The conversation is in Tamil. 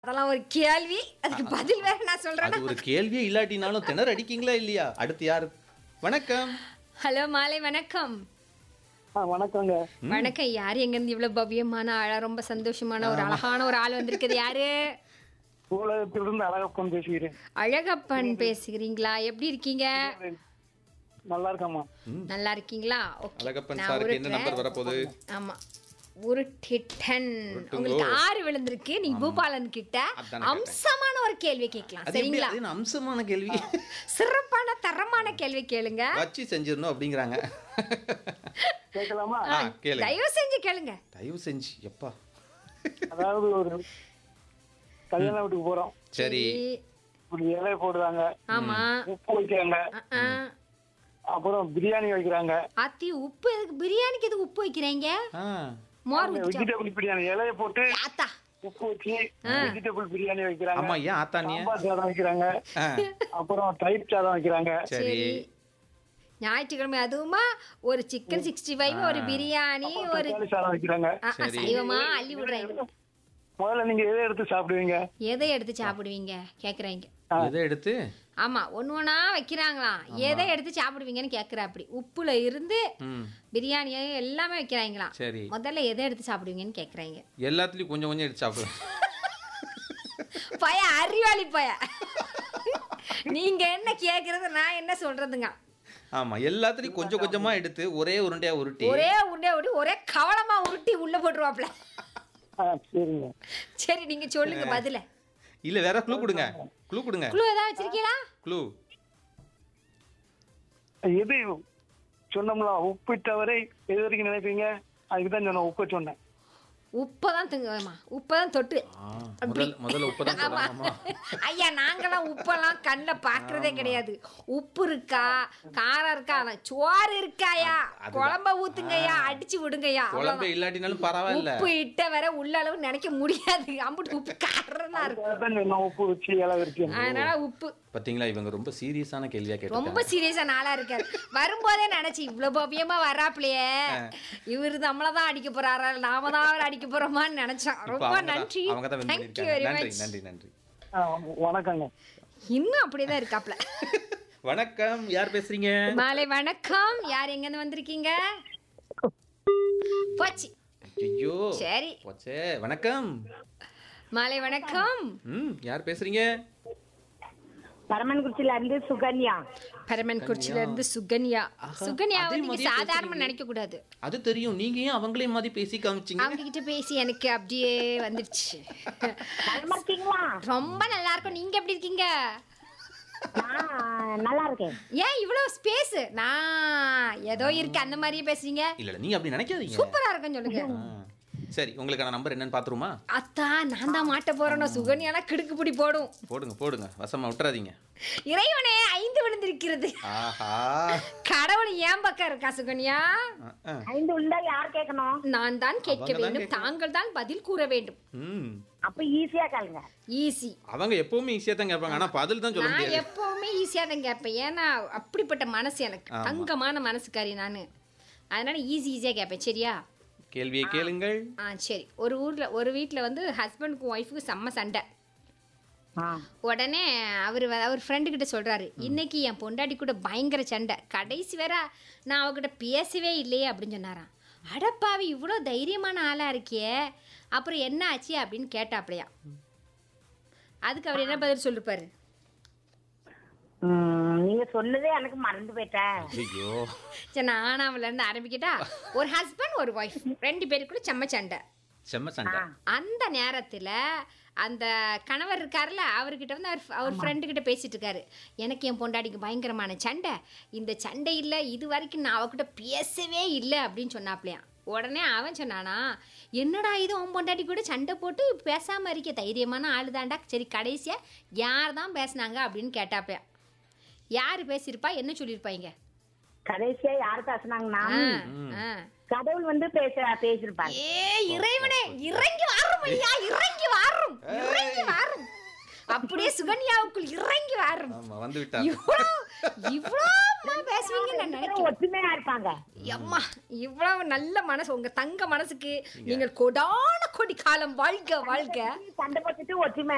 அதெல்லாம் ஒரு கேள்வி அதுக்கு பதில் வேற நான் சொல்றேன் அது ஒரு கேள்வியே இல்லாட்டினாலும் திணற அடிக்கீங்களா இல்லையா அடுத்து யாரு வணக்கம் ஹலோ மாலை வணக்கம் ஆ வணக்கங்க வணக்கம் யார் எங்க இருந்து இவ்வளவு பவ்யமான அழ ரொம்ப சந்தோஷமான ஒரு அழகான ஒரு ஆள் வந்திருக்குது யாரு உலகத்திலிருந்து அழகப்பன் பேசுகிறேன் அழகப்பன் பேசுகிறீங்களா எப்படி இருக்கீங்க நல்லா இருக்கம்மா நல்லா இருக்கீங்களா ஓகே அழகப்பன் நான் சாருக்கு என்ன உருட்டுறேன். நம்பர் வரப்போகுது ஆமா உருட்டிட்டன் உருட்டுங்கோ. உங்களுக்கு ஆறு விழுந்திருக்கு நீங்க பூபாலன் கிட்ட அதானே அம்சமான ஒரு கேள்வி கேட்கலாம் அது எப்படி சரிங்களா அது என்ன அம்சமான கேள்வி சிறப்பான தரமான கேள்வி கேளுங்க வச்சு செஞ்சிடணும் அப்படிங்கிறாங்க கேட்கலாமா ஆ கேளுங்க தயவு செஞ்சு கேளுங்க தயவு செஞ்சு எப்பா அதாவது ஒரு கல்யாண வீட்டுக்கு போறோம் சரி இப்படி இலை போடுறாங்க ஆமா உப்பு வைக்கிறாங்க ஆ. அப்புறம் பிரியாணி வைக்கிறாங்க அத்தி உப்பு எதுக்கு பிரியாணிக்கு எதுக்கு உப்பு வைக்கிறீங்க ஆ மோர் ஊத்தி வெஜிடபிள் பிரியாணி இலைய போட்டு ஆத்தா உப்பு வச்சு வெஜிடபிள் பிரியாணி வைக்கிறாங்க ஆமா ஏன் ஆத்தானிய சாம்பார் சாதம் வைக்கிறாங்க ஆ அப்புறம் தயிர் சாதம் வைக்கிறாங்க சரி சரி ஞாயிற்றுக்கிழமை அதுவுமா ஒரு சிக்கன் சிக்ஸ்டி ஃபைவ் ஒரு பிரியாணி ஒரு தக்காளி சாதம் வைக்கிறாங்க ஆ, ஆ, சைவமா அள்ளி விடுறாங்க முதல்ல நீங்க எதை எடுத்து சாப்பிடுவீங்க எதை எடுத்து சாப்பிடுவீங்க கேக்குறாங்க எதை எடுத்து ஆமா ஒண்ணு ஒண்ணா வைக்கிறாங்களாம் எதை எடுத்து சாப்பிடுவீங்கன்னு கேக்குறா அப்படி உப்புல இருந்து ம் பிரியாணி எல்லாமே வைக்கிறாங்களாம் சரி முதல்ல எதை எடுத்து சாப்பிடுவீங்கன்னு கேக்குறாங்க எல்லாத்துலயும் கொஞ்சம் கொஞ்சம் எடுத்து சாப்பிடுவேன் பய அறிவாளி பய நீங்க என்ன கேக்குறது நான் என்ன சொல்றதுங்க ஆமா எல்லாத்துலயும் கொஞ்சம் கொஞ்சமா எடுத்து ஒரே உருண்டையா உருட்டி ஒரே உருண்டை உருட்டி ஒரே கவலமா உருட்டி உள்ள போட்டுருவாப்ல ஆ சரிங்க சரி நீங்க சொல்லுங்க பதில இல்ல வேற க்ளூ கொடுங்க க்ளூ கொடுங்க குழு ஏதாவது வச்சிருக்கீங்களா க்ளூ எது சொன்னோம்ல உப்பு தவறை எது வரைக்கும் நினைப்பீங்க அதுக்கு தான் சொன்னேன் உப்பு சொன்னேன் உப்பதான் திங்குவேமா உப்பதான் தொட்டு முதல் முதல்ல உப்புதான் ஆமா. சொல்றாங்க ஆமா ஐயா நாங்கெல்லாம் உப்பெல்லாம் கண்ணில் பார்க்கறதே கிடையாது உப்பு இருக்கா காரம் இருக்கா ஆனா சோறு இருக்காயா அதுதான். குழம்ப ஊத்துங்கய்யா அடிச்சு விடுங்கய்யா குழம்பு அவ்வளவுதான். இல்லாட்டினாலும் பரவாயில்ல உப்பு இட்ட வர உள்ள அளவு நினைக்க முடியாது அம்புட்டு உப்பு காரனா இருக்கும் அதுக்காக தான் சொன்னேன் உப்பு வச்சு இலை வரைக்கும் அதனால உப்பு பாத்தீங்களா இவங்க ரொம்ப சீரியஸான கேள்வியா ரொம்ப கேட்டிருக்காங்க சீரியஸா நாளா இருக்காரு வரும்போதே நினைச்சு இவ்வளவு பவ்யமா வராப்லையே இவரு நம்மளதான் அடிக்க போறாரா நாம தான் அவர் அடிக்க போறோமான்னு நினைச்சோம் இப்ப ரொம்ப அவங்க நன்றி அவங்க தான் win தேங்க்யூ பண்ணிருக்காங்க வெரி நன்றி மச் நன்றி நன்றி ஆ, வணக்கங்க இன்னும் அப்படியேதான் இருக்காப்ல வணக்கம் யார் பேசுறீங்க மாலை வணக்கம் யார் எங்க இருந்து வந்திருக்கீங்க போச்சு ஐயோ சரி போச்சே வணக்கம் மாலை வணக்கம் ம் யார் பேசுறீங்க பரமன்குறிச்சியில இருந்து சுகன்யா பரமன் குறிச்சில இருந்து சுகன்யா சுகன்யா அதே நீங்க மாதிரியே சாதாரணமா பேசுறீங்க. நினைக்க கூடாது அது தெரியும் நீங்க ஏன் அவங்களே மாதிரி பேசி காமிச்சீங்க அவங்க கிட்ட பேசி எனக்கு அப்படியே வந்துருச்சு நலமா இருக்கீங்களா ரொம்ப நல்லா இருக்கும் நீங்க எப்படி இருக்கீங்க நான் நல்லா இருக்கேன் ஏன் இவ்வளவு ஸ்பேஸ் நான் ஏதோ இருக்கு அந்த மாதிரியே பேசுறீங்க இல்ல இல்ல நீங்க அப்படி நினைக்காதீங்க சூப்பரா இருக்குன்னு சொல்லுங்க ஆ. சரி உங்களுக்கான நம்பர் என்னன்னு பாத்துருமா அத்தா நான் தான் மாட்ட போறேன் சுகன்யாலாம் கிடுக்கு பிடி போடும் போடுங்க போடுங்க வசமா விட்டுறாதீங்க இறைவனே ஐந்து விழுந்திருக்கிறது ஆஹா கடவுள் ஏன் பக்கம் இருக்கா சுகன்யா ஆ, ஆ. ஐந்து உண்டா யார் கேட்கணும் நான் தான் கேட்க அவங்க தான் வேண்டும் கேட்கணும். தாங்கள் தான் பதில் கூற வேண்டும் ம் அப்ப ஈஸியா கேளுங்க ஈஸி அவங்க எப்பவுமே ஈஸியா தான் கேட்பாங்க ஆனா பதில் தான் சொல்ல நான் முடியாது எப்பவுமே ஈஸியா தான் கேட்பேன் ஏன்னா அப்படிப்பட்ட மனசு எனக்கு ஆமா. தங்கமான மனசுக்காரி நான் அதனால ஈஸி ஈஸியா கேட்பேன் சரியா கேள்வியை கேளுங்கள் ஆ சரி ஒரு ஊர்ல ஒரு வீட்ல வந்து ஹஸ்பண்டுக்கும் ஒய்ஃபுக்கும் செம்ம சண்டை ஆ, உடனே அவர் அவர் ஃப்ரெண்டு கிட்ட சொல்றாரு இன்னைக்கு என் பொண்டாட்டி கூட பயங்கர சண்டை கடைசி வேற நான் அவகிட்ட பேசவே இல்லையே அப்படின்னு சொன்னாராம் அடப்பாவி இவ்வளோ தைரியமான ஆளா இருக்கியே அப்புறம் என்ன ஆச்சு அப்படின்னு கேட்டாப்லையா அதுக்கு அவர் என்ன பதில் சொல்லிருப்பாரு ம், நீங்க சொன்னதே எனக்கு மறந்து போயிட்டேன் ஐயோ சரி நான் ஆனாவில இருந்து ஆரம்பிக்கிட்டா ஒரு ஹஸ்பண்ட் ஒரு ஒய்ஃப் ரெண்டு பேருக்குள்ள செம்ம சண்டை செம்ம சண்டை அந்த நேரத்தில் அந்த கணவர் இருக்கார்ல அவர்கிட்ட வந்து அவர் அவர் ஃப்ரெண்டு கிட்ட பேசிட்டு இருக்காரு எனக்கு என் பொண்டாட்டிக்கு பயங்கரமான சண்டை இந்த சண்டை இல்லை இது வரைக்கும் நான் அவகிட்ட பேசவே இல்லை அப்படின்னு சொன்னாப்லையாம் உடனே அவன் சொன்னானா என்னடா இது உன் பொண்டாட்டி கூட சண்டை போட்டு பேசாமல் இருக்க தைரியமான ஆளு தாண்டா சரி கடைசியாக யார் தான் பேசுனாங்க அப்படின்னு கேட்டாப்பையா யார் பேசியிருப்பா என்ன சொல்லியிருப்பாங்க கடைசியா யார் பேசுனாங்கன்னா ஆ, ஆ. கடவுள் வந்து பேச பேசிருப்பாங்க ஏ இறைவனே இறங்கி வாரும் ஐயா இறங்கி வாரும் இறங்கி வாரும் அப்படியே சுகன்யாவுக்குள் இறங்கி வாரும் ஆமா வந்து விட்டா இவ்வளோ இவ்வளோ பேசுவீங்கன்னு நான் நினைக்கிறேன் ஒற்றுமையா இருப்பாங்க அம்மா இவ்வளவு நல்ல மனசு உங்க தங்க மனசுக்கு நீங்கள் கொடான கொடி காலம் வாழ்க வாழ்க சண்டை போட்டுட்டு ஒற்றுமை